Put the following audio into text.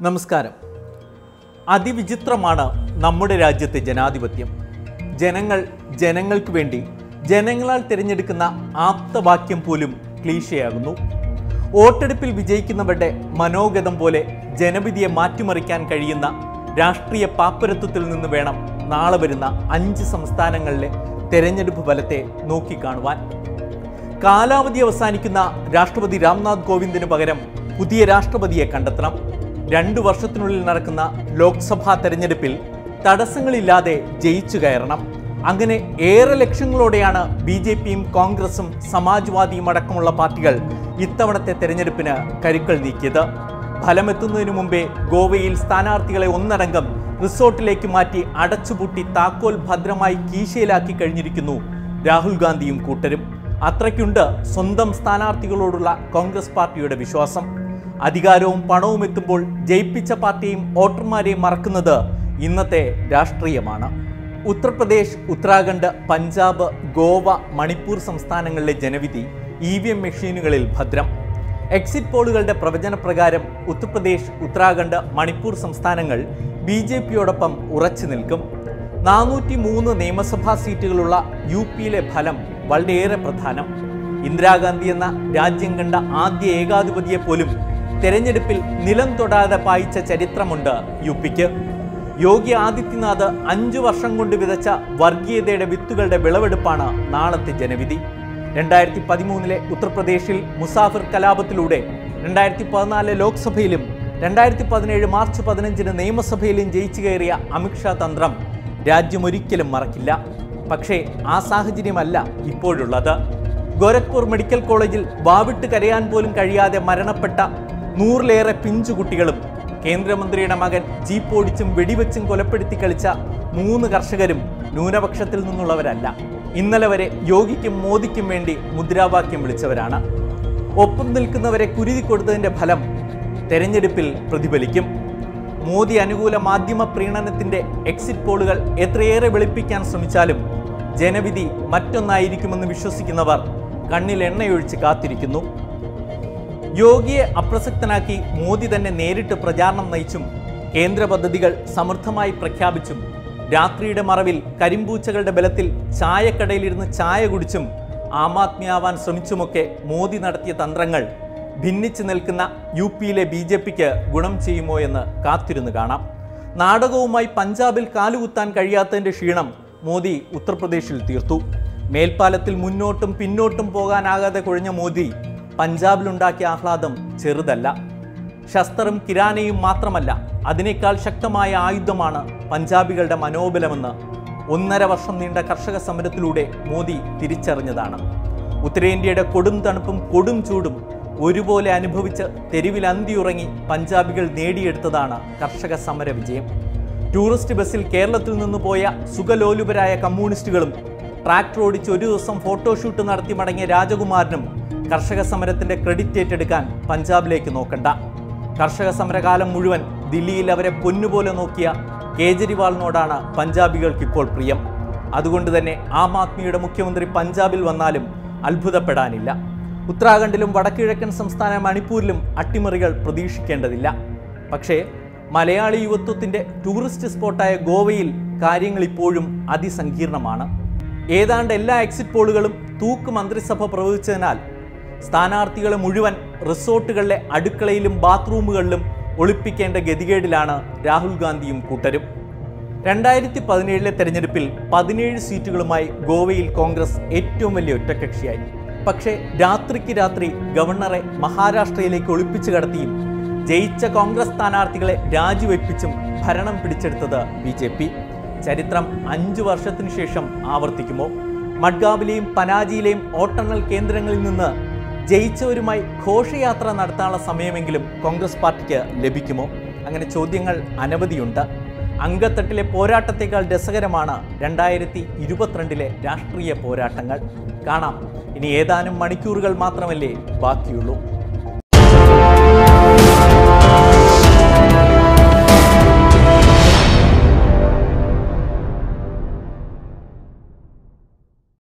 നമസ്കാരം അതിവിചിത്രമാണ് നമ്മുടെ രാജ്യത്തെ ജനാധിപത്യം ജനങ്ങൾ ജനങ്ങൾക്ക് വേണ്ടി ജനങ്ങളാൽ തിരഞ്ഞെടുക്കുന്ന ആപ്തവാക്യം പോലും ക്ലീശയാകുന്നു വോട്ടെടുപ്പിൽ വിജയിക്കുന്നവരുടെ മനോഗതം പോലെ ജനവിധിയെ മാറ്റിമറിക്കാൻ കഴിയുന്ന രാഷ്ട്രീയ പാപ്പരത്വത്തിൽ നിന്ന് വേണം നാളെ വരുന്ന അഞ്ച് സംസ്ഥാനങ്ങളിലെ തെരഞ്ഞെടുപ്പ് ഫലത്തെ നോക്കിക്കാണുവാൻ കാലാവധി അവസാനിക്കുന്ന രാഷ്ട്രപതി രാംനാഥ് കോവിന്ദിന് പകരം പുതിയ രാഷ്ട്രപതിയെ കണ്ടെത്തണം രണ്ടു വർഷത്തിനുള്ളിൽ നടക്കുന്ന ലോക്സഭാ തെരഞ്ഞെടുപ്പിൽ തടസ്സങ്ങളില്ലാതെ ജയിച്ചു കയറണം അങ്ങനെ ഏറെ ലക്ഷ്യങ്ങളോടെയാണ് ബി ജെ പിയും കോൺഗ്രസും സമാജ്വാദിയും അടക്കമുള്ള പാർട്ടികൾ ഇത്തവണത്തെ തെരഞ്ഞെടുപ്പിന് കരുക്കൾ നീക്കിയത് ഫലമെത്തുന്നതിനു മുമ്പേ ഗോവയിൽ സ്ഥാനാർത്ഥികളെ ഒന്നടങ്കം റിസോർട്ടിലേക്ക് മാറ്റി അടച്ചുപൂട്ടി താക്കോൽ ഭദ്രമായി കീശയിലാക്കി കഴിഞ്ഞിരിക്കുന്നു രാഹുൽ ഗാന്ധിയും കൂട്ടരും അത്രയ്ക്കുണ്ട് സ്വന്തം സ്ഥാനാർത്ഥികളോടുള്ള കോൺഗ്രസ് പാർട്ടിയുടെ വിശ്വാസം അധികാരവും പണവും എത്തുമ്പോൾ ജയിപ്പിച്ച പാർട്ടിയെയും വോട്ടർമാരെയും മറക്കുന്നത് ഇന്നത്തെ രാഷ്ട്രീയമാണ് ഉത്തർപ്രദേശ് ഉത്തരാഖണ്ഡ് പഞ്ചാബ് ഗോവ മണിപ്പൂർ സംസ്ഥാനങ്ങളിലെ ജനവിധി ഇ വി എം മെഷീനുകളിൽ ഭദ്രം എക്സിറ്റ് പോളുകളുടെ പ്രവചനപ്രകാരം ഉത്തർപ്രദേശ് ഉത്തരാഖണ്ഡ് മണിപ്പൂർ സംസ്ഥാനങ്ങൾ ബി ജെ പിയോടൊപ്പം ഉറച്ചു നിൽക്കും നാനൂറ്റി മൂന്ന് നിയമസഭാ സീറ്റുകളുള്ള യു പിയിലെ ഫലം വളരെയേറെ പ്രധാനം ഇന്ദിരാഗാന്ധി എന്ന രാജ്യം കണ്ട ആദ്യ ഏകാധിപതിയെ പോലും തെരഞ്ഞെടുപ്പിൽ നിലം തൊടാതെ പായിച്ച ചരിത്രമുണ്ട് യു പിക്ക് യോഗി ആദിത്യനാഥ് അഞ്ചു വർഷം കൊണ്ട് വിതച്ച വർഗീയതയുടെ വിത്തുകളുടെ വിളവെടുപ്പാണ് നാളത്തെ ജനവിധി രണ്ടായിരത്തി പതിമൂന്നിലെ ഉത്തർപ്രദേശിൽ മുസാഫിർ കലാപത്തിലൂടെ രണ്ടായിരത്തി പതിനാല് ലോക്സഭയിലും രണ്ടായിരത്തി പതിനേഴ് മാർച്ച് പതിനഞ്ചിന് നിയമസഭയിലും ജയിച്ചു കയറിയ അമിത്ഷാ തന്ത്രം രാജ്യം ഒരിക്കലും മറക്കില്ല പക്ഷേ ആ സാഹചര്യമല്ല ഇപ്പോഴുള്ളത് ഗോരഖ്പൂർ മെഡിക്കൽ കോളേജിൽ വാവിട്ട് കരയാൻ പോലും കഴിയാതെ മരണപ്പെട്ട നൂറിലേറെ പിഞ്ചുകുട്ടികളും കേന്ദ്രമന്ത്രിയുടെ മകൻ ജീപ്പ് ഓടിച്ചും വെടിവെച്ചും കൊലപ്പെടുത്തി കളിച്ച മൂന്ന് കർഷകരും ന്യൂനപക്ഷത്തിൽ നിന്നുള്ളവരല്ല ഇന്നലെ വരെ യോഗിക്കും മോദിക്കും വേണ്ടി മുദ്രാവാക്യം വിളിച്ചവരാണ് ഒപ്പം നിൽക്കുന്നവരെ കുരുതി കൊടുത്തതിന്റെ ഫലം തെരഞ്ഞെടുപ്പിൽ പ്രതിഫലിക്കും മോദി അനുകൂല മാധ്യമ പ്രീണനത്തിന്റെ എക്സിറ്റ് പോളുകൾ എത്രയേറെ വെളുപ്പിക്കാൻ ശ്രമിച്ചാലും ജനവിധി മറ്റൊന്നായിരിക്കുമെന്ന് വിശ്വസിക്കുന്നവർ കണ്ണിൽ എണ്ണയൊഴിച്ച് കാത്തിരിക്കുന്നു യോഗിയെ അപ്രസക്തനാക്കി മോദി തന്നെ നേരിട്ട് പ്രചാരണം നയിച്ചും കേന്ദ്ര പദ്ധതികൾ സമൃദ്ധമായി പ്രഖ്യാപിച്ചും രാത്രിയുടെ മറവിൽ കരിമ്പൂച്ചകളുടെ ബലത്തിൽ ചായക്കടയിലിരുന്ന് ചായ കുടിച്ചും ആം ആദ്മിയാവാൻ ശ്രമിച്ചുമൊക്കെ മോദി നടത്തിയ തന്ത്രങ്ങൾ ഭിന്നിച്ചു നിൽക്കുന്ന യു പിയിലെ ബി ജെ പിക്ക് ഗുണം ചെയ്യുമോ എന്ന് കാത്തിരുന്ന് കാണാം നാടകവുമായി പഞ്ചാബിൽ കാലുകുത്താൻ കഴിയാത്തതിന്റെ ക്ഷീണം മോദി ഉത്തർപ്രദേശിൽ തീർത്തു മേൽപ്പാലത്തിൽ മുന്നോട്ടും പിന്നോട്ടും പോകാനാകാതെ കുഴഞ്ഞ മോദി പഞ്ചാബിലുണ്ടാക്കിയ ആഹ്ലാദം ചെറുതല്ല ശസ്ത്രം കിരാനയും മാത്രമല്ല അതിനേക്കാൾ ശക്തമായ ആയുധമാണ് പഞ്ചാബികളുടെ മനോബലമെന്ന് ഒന്നര വർഷം നീണ്ട കർഷക സമരത്തിലൂടെ മോദി തിരിച്ചറിഞ്ഞതാണ് ഉത്തരേന്ത്യയുടെ കൊടും തണുപ്പും കൊടും ചൂടും ഒരുപോലെ അനുഭവിച്ച് തെരുവിൽ അന്തിയുറങ്ങി പഞ്ചാബികൾ നേടിയെടുത്തതാണ് കർഷക സമര വിജയം ടൂറിസ്റ്റ് ബസ്സിൽ കേരളത്തിൽ നിന്ന് പോയ സുഖലോലുപരായ കമ്മ്യൂണിസ്റ്റുകളും ട്രാക്ടർ ഓടിച്ച് ഒരു ദിവസം ഫോട്ടോഷൂട്ട് നടത്തി മടങ്ങിയ രാജകുമാരനും കർഷക സമരത്തിന്റെ ക്രെഡിറ്റ് ഏറ്റെടുക്കാൻ പഞ്ചാബിലേക്ക് നോക്കണ്ട കർഷക സമരകാലം മുഴുവൻ ദില്ലിയിൽ അവരെ പൊന്നുപോലെ നോക്കിയ കേജ്രിവാളിനോടാണ് പഞ്ചാബികൾക്ക് ഇപ്പോൾ പ്രിയം അതുകൊണ്ട് തന്നെ ആം ആദ്മിയുടെ മുഖ്യമന്ത്രി പഞ്ചാബിൽ വന്നാലും അത്ഭുതപ്പെടാനില്ല ഉത്തരാഖണ്ഡിലും വടക്കിഴക്കൻ സംസ്ഥാന മണിപ്പൂരിലും അട്ടിമറികൾ പ്രതീക്ഷിക്കേണ്ടതില്ല പക്ഷേ മലയാളി യുവത്വത്തിന്റെ ടൂറിസ്റ്റ് സ്പോട്ടായ ഗോവയിൽ കാര്യങ്ങൾ ഇപ്പോഴും അതിസങ്കീർണമാണ് ഏതാണ്ട് എല്ലാ എക്സിറ്റ് പോളുകളും തൂക്ക് മന്ത്രിസഭ പ്രവചിച്ചതിനാൽ സ്ഥാനാർത്ഥികളെ മുഴുവൻ റിസോർട്ടുകളിലെ അടുക്കളയിലും ബാത്റൂമുകളിലും ഒളിപ്പിക്കേണ്ട ഗതികേടിലാണ് രാഹുൽ ഗാന്ധിയും കൂട്ടരും രണ്ടായിരത്തി പതിനേഴിലെ തെരഞ്ഞെടുപ്പിൽ പതിനേഴ് സീറ്റുകളുമായി ഗോവയിൽ കോൺഗ്രസ് ഏറ്റവും വലിയ ഒറ്റക്കക്ഷിയായി പക്ഷേ രാത്രിക്ക് രാത്രി ഗവർണറെ മഹാരാഷ്ട്രയിലേക്ക് ഒളിപ്പിച്ചു കടത്തിയും ജയിച്ച കോൺഗ്രസ് സ്ഥാനാർത്ഥികളെ രാജിവെപ്പിച്ചും ഭരണം പിടിച്ചെടുത്തത് ബി ജെ പി ചരിത്രം അഞ്ചു വർഷത്തിനു ശേഷം ആവർത്തിക്കുമോ മഡ്ഗാവിലെയും പനാജിയിലെയും വോട്ടെണ്ണൽ കേന്ദ്രങ്ങളിൽ നിന്ന് ജയിച്ചവരുമായി ഘോഷയാത്ര നടത്താനുള്ള സമയമെങ്കിലും കോൺഗ്രസ് പാർട്ടിക്ക് ലഭിക്കുമോ അങ്ങനെ ചോദ്യങ്ങൾ അനവധിയുണ്ട് അങ്കത്തട്ടിലെ പോരാട്ടത്തേക്കാൾ രസകരമാണ് രണ്ടായിരത്തി ഇരുപത്തിരണ്ടിലെ രാഷ്ട്രീയ പോരാട്ടങ്ങൾ കാണാം ഇനി ഏതാനും മണിക്കൂറുകൾ മാത്രമല്ലേ ബാക്കിയുള്ളൂ